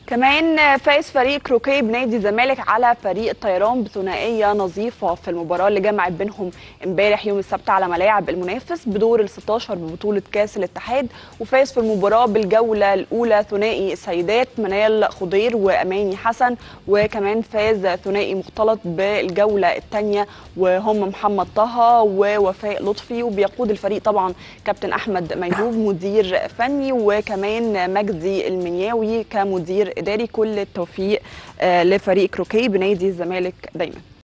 كمان فاز فريق كروكي بنادي الزمالك على فريق الطيران بثنائيه نظيفه في المباراه اللي جمعت بينهم امبارح يوم السبت على ملاعب المنافس بدور ال 16 ببطوله كاس الاتحاد وفاز في المباراه بالجوله الاولى ثنائي السيدات منال خضير واماني حسن وكمان فاز ثنائي مختلط بالجوله الثانيه وهم محمد طه ووفاء لطفي وبيقود الفريق طبعا كابتن احمد ميهوب مدير فني وكمان مجدي المنياوي كمدير اداري كل التوفيق لفريق كروكي بنادي الزمالك دايما